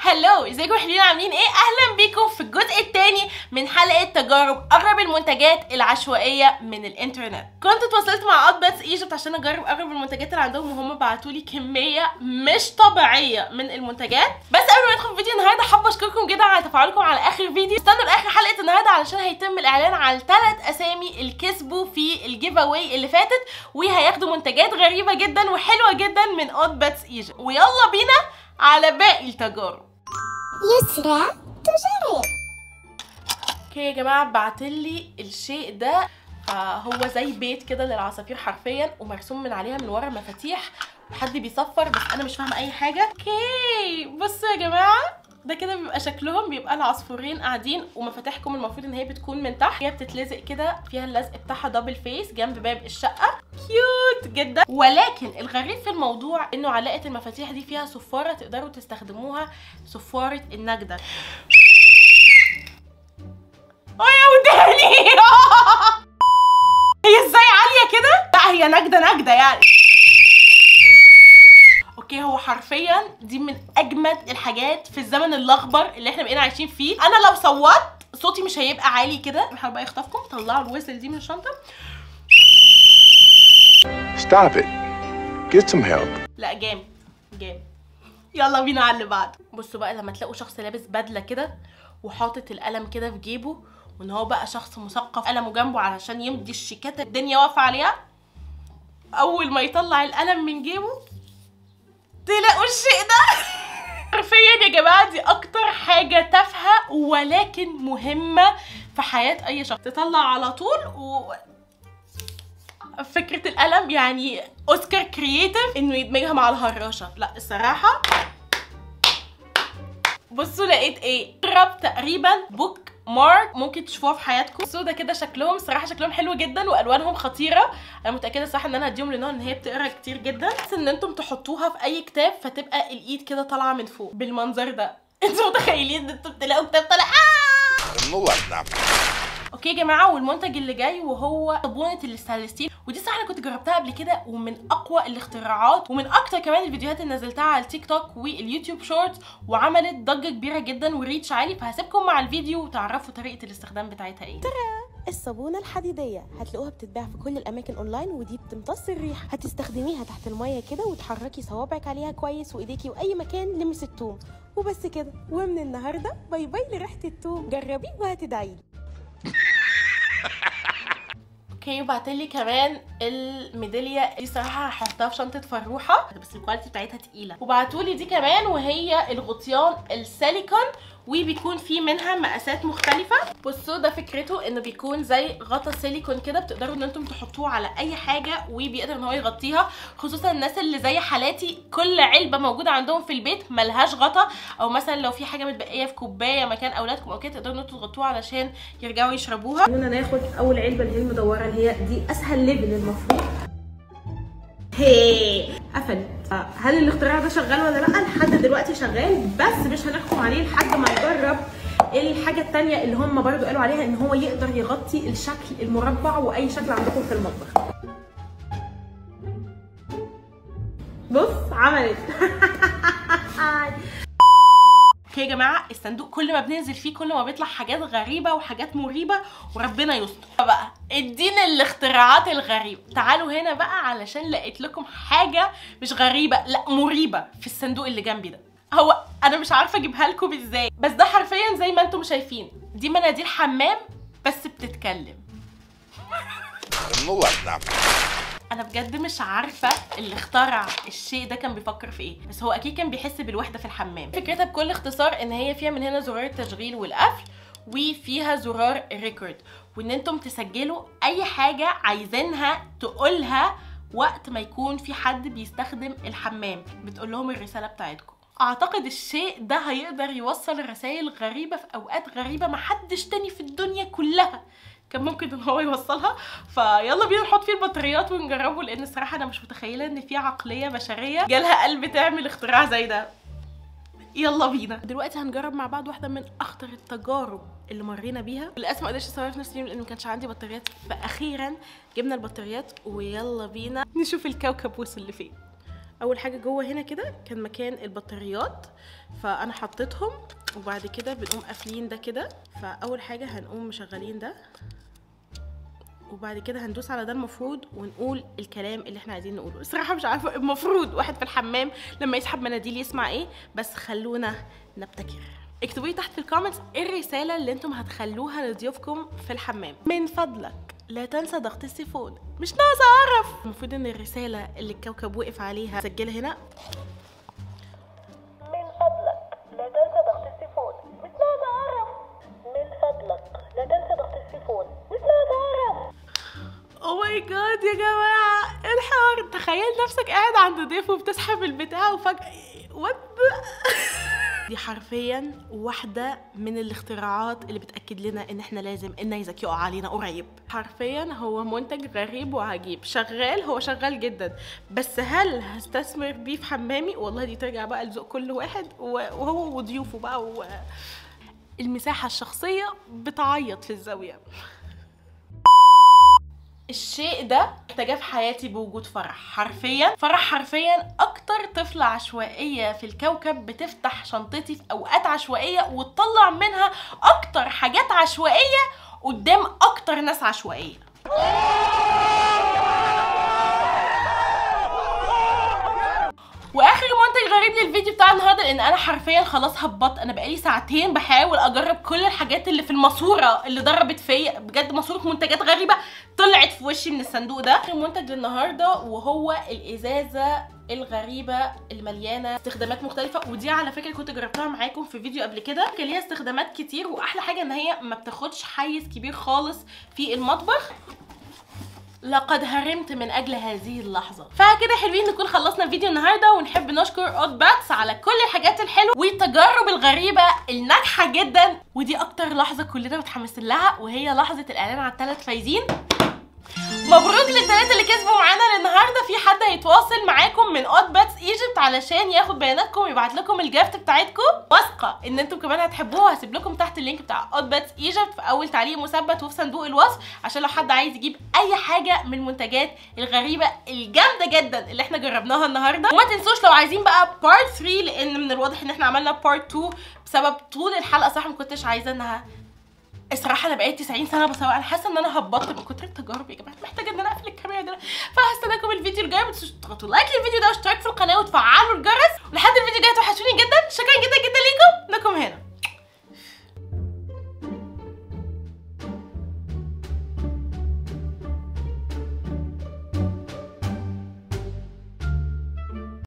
هلو ازيكم حلوين عاملين ايه اهلا بيكم في الجزء الثاني من حلقه تجارب اغرب المنتجات العشوائيه من الانترنت كنت اتواصلت مع اوت باتس ايجيبت عشان اجرب اغرب المنتجات اللي عندهم وهم بعتوا لي كميه مش طبيعيه من المنتجات بس قبل ما ندخل في فيديو النهارده حابه اشكركم جدا على تفاعلكم على اخر فيديو استنوا لاخر حلقه النهارده علشان هيتم الاعلان على الثلاث اسامي اللي كسبوا في الجيف اواي اللي فاتت وهياخدوا منتجات غريبه جدا وحلوه جدا من اوت باتس ايجيبت ويلا بينا على باقي التجارب يسرى تجرب اوكي يا جماعه بعتلي الشيء ده فهو زي بيت كده للعصافير حرفيا ومرسوم من عليها من ورا مفاتيح وحد بيصفر بس انا مش فاهمه اي حاجه اوكي بصوا يا جماعه ده كده بيبقى شكلهم بيبقى العصفورين قاعدين ومفاتيحكم المفروض ان هي بتكون من تحت هي بتتلزق كده فيها اللزق بتاعها دبل فيس جنب باب الشقه كيوت جدا ولكن الغريب في الموضوع انه علاقه المفاتيح دي فيها صفاره تقدروا تستخدموها صفاره النجده اه يا وداني هي ازاي عاليه كده لا هي نجده نجده يعني اوكي هو حرفيا دي من اجمد الحاجات في الزمن الاخضر اللي احنا بقينا عايشين فيه انا لو صوت صوتي مش هيبقى عالي كده بحاول بقى يخطفكم طلعوا الويسل دي من الشنطه Stop it. Get some help. لا جامد جامد يلا بينا على اللي بعد بصوا بقى لما تلاقوا شخص لابس بدله كده وحاطط القلم كده في جيبه وان هو بقى شخص مثقف قلمه جنبه علشان يمضي الشيكات الدنيا واقفه عليها اول ما يطلع القلم من جيبه تلاقوا الشيء ده حرفيا يا جماعه دي اكتر حاجه تافهه ولكن مهمه في حياه اي شخص تطلع على طول و فكره القلم يعني اوسكار كرييتيف انه يدمجها مع الهراشه لا الصراحه بصوا لقيت ايه قرب تقريبا بوك مارك ممكن تشوفوها في حياتكم بصوا ده كده شكلهم صراحه شكلهم حلو جدا والوانهم خطيره انا متاكده صح ان انا هديهم لنوع ان هي بتقرا كتير جدا بس ان انتم تحطوها في اي كتاب فتبقى الايد كده طالعه من فوق بالمنظر ده انتوا متخيلين ان انتوا بتلاقوا كتاب طالع آه! اوكي يا جماعه والمنتج اللي جاي وهو صابونه الستانلستيل ودي صح انا كنت جربتها قبل كده ومن اقوى الاختراعات ومن اكتر كمان الفيديوهات اللي نزلتها على التيك توك واليوتيوب شورت وعملت ضجه كبيره جدا وريتش عالي فهسيبكم مع الفيديو وتعرفوا طريقه الاستخدام بتاعتها ايه الصابونة الحديدية هتلاقوها بتتباع في كل الأماكن أونلاين ودي بتمتص الريح هتستخدميها تحت المية كده وتحركي صوابعك عليها كويس وإيديكي وأي مكان لمس التوم وبس كده ومن النهاردة باي باي لريحة التوم جربيه وهتدعيلي اوكي وبعتلي كمان الميداليه دي صراحه هحطها في شنطه فروحه بس الكواليتي بتاعتها تقيله وبعتولي دي كمان وهي الغطيان السيليكون وبيكون في منها مقاسات مختلفة بصوا ده فكرته انه بيكون زي غطا سيليكون كده بتقدروا ان انتم تحطوه على اي حاجة وبيقدر ان هو يغطيها خصوصا الناس اللي زي حالاتي كل علبة موجودة عندهم في البيت ملهاش غطا او مثلا لو في حاجة متبقية في كوباية مكان اولادكم او كده تقدروا ان انتم تغطوها علشان يرجعوا يشربوها خلونا ناخد اول علبة اللي هي المدورة اللي هي دي اسهل ليفل المفروض هي قفلت هل الاختراع ده شغال ولا لا لحد دلوقتي شغال بس مش هنحكم عليه لحد ما نجرب الحاجه التانية اللي هم برضو قالوا عليها ان هو يقدر يغطي الشكل المربع واي شكل عندكم في المطبخ بص عملت اوكي يا جماعه الصندوق كل ما بننزل فيه كل ما بيطلع حاجات غريبه وحاجات مريبه وربنا يستر بقى ادينا الاختراعات الغريبه تعالوا هنا بقى علشان لقيت لكم حاجه مش غريبه لا مريبه في الصندوق اللي جنبي ده هو انا مش عارفه اجيبها لكم ازاي بس ده حرفيا زي ما انتم شايفين دي مناديل حمام بس بتتكلم انا بجد مش عارفه اللي اخترع الشيء ده كان بيفكر في ايه بس هو اكيد كان بيحس بالوحده في الحمام فكرتها بكل اختصار ان هي فيها من هنا زرار التشغيل والقفل وفيها زرار ريكورد وان انتم تسجلوا اي حاجه عايزينها تقولها وقت ما يكون في حد بيستخدم الحمام بتقول لهم الرساله بتاعتكم اعتقد الشيء ده هيقدر يوصل رسائل غريبه في اوقات غريبه محدش تاني في الدنيا كلها كان ممكن ان هو يوصلها فيلا بينا نحط فيه البطاريات ونجربه لان الصراحه انا مش متخيله ان في عقليه بشريه جالها قلب تعمل اختراع زي ده يلا بينا دلوقتي هنجرب مع بعض واحده من اخطر التجارب اللي مرينا بيها للاسف ما قدرتش اصور في نفس اليوم لان ما كانش عندي بطاريات فاخيرا جبنا البطاريات ويلا بينا نشوف الكوكب وصل لفين اول حاجه جوه هنا كده كان مكان البطاريات فانا حطيتهم وبعد كده بنقوم قافلين ده كده فاول حاجه هنقوم مشغلين ده وبعد كده هندوس على ده المفروض ونقول الكلام اللي احنا عايزين نقوله الصراحه مش عارفه المفروض واحد في الحمام لما يسحب مناديل يسمع ايه بس خلونا نبتكر اكتبوا لي تحت في الكومنتس ايه الرساله اللي انتم هتخلوها لضيوفكم في الحمام من فضلك لا تنسى ضغط السيفون مش ناقصه اعرف المفروض ان الرساله اللي الكوكب وقف عليها سجلها هنا من فضلك لا تنسى ضغط السيفون مش ناقص اعرف من فضلك لا تنسى ضغط السيفون مش ناقص اعرف او ماي جاد يا جماعه إيه الحوار تخيل نفسك قاعد عند ضيف وبتسحب البتاع وفجاه وات دي حرفيا واحدة من الاختراعات اللي بتأكد لنا ان احنا لازم النيزك يقع علينا قريب حرفيا هو منتج غريب وعجيب شغال هو شغال جدا بس هل هستثمر بيه في حمامي والله دي ترجع بقى لذوق كل واحد و- وهو وضيوفه بقى و... المساحة الشخصية بتعيط في الزاوية الشيء ده محتاجاه في حياتي بوجود فرح حرفيا فرح حرفيا اكتر طفلة عشوائية في الكوكب بتفتح شنطتي في اوقات عشوائية وتطلع منها اكتر حاجات عشوائية قدام اكتر ناس عشوائية واخر منتج غريب للفيديو بتاع النهارده لان انا حرفيا خلاص هبطت انا بقالي ساعتين بحاول اجرب كل الحاجات اللي في الماسوره اللي ضربت فيا بجد ماسوره منتجات غريبه طلعت في وشي من الصندوق ده اخر منتج للنهارده وهو الازازه الغريبه المليانه استخدامات مختلفه ودي على فكره كنت جربتها معاكم في فيديو قبل كده كان ليها استخدامات كتير واحلى حاجه ان هي ما بتاخدش حيز كبير خالص في المطبخ لقد هرمت من اجل هذه اللحظه فكده حلوين نكون خلصنا فيديو النهارده ونحب نشكر اود باتس على كل الحاجات الحلوه والتجارب الغريبه الناجحه جدا ودي اكتر لحظه كلنا متحمسين لها وهي لحظه الاعلان عن الثلاث فايزين مبروك للثلاثه اللي كسبوا معانا النهارده في حد هيتواصل معاكم من اود باتس ايجيبت علشان ياخد بياناتكم ويبعت لكم الجافت بتاعتكم واثقه ان انتم كمان هتحبوها هسيب لكم تحت اللينك بتاع اود باتس ايجيبت في اول تعليق مثبت وفي صندوق الوصف عشان لو حد عايز يجيب اي حاجه من المنتجات الغريبه الجامده جدا اللي احنا جربناها النهارده وما تنسوش لو عايزين بقى بارت 3 لان من الواضح ان احنا عملنا بارت 2 بسبب طول الحلقه صح ما كنتش عايزه انها الصراحه انا بقيت 90 سنه بسوق انا حاسه ان انا هبطت من كتر التجارب يا جماعه محتاجه ان انا اقفل الكاميرا دلوقتي فهستناكم الفيديو الجاي ما تنسوش تضغطوا لايك للفيديو ده واشتراك في القناه وتفعلوا الجرس ولحد الفيديو الجاي توحشوني جدا شكرا جدا جدا ليكم انكم هنا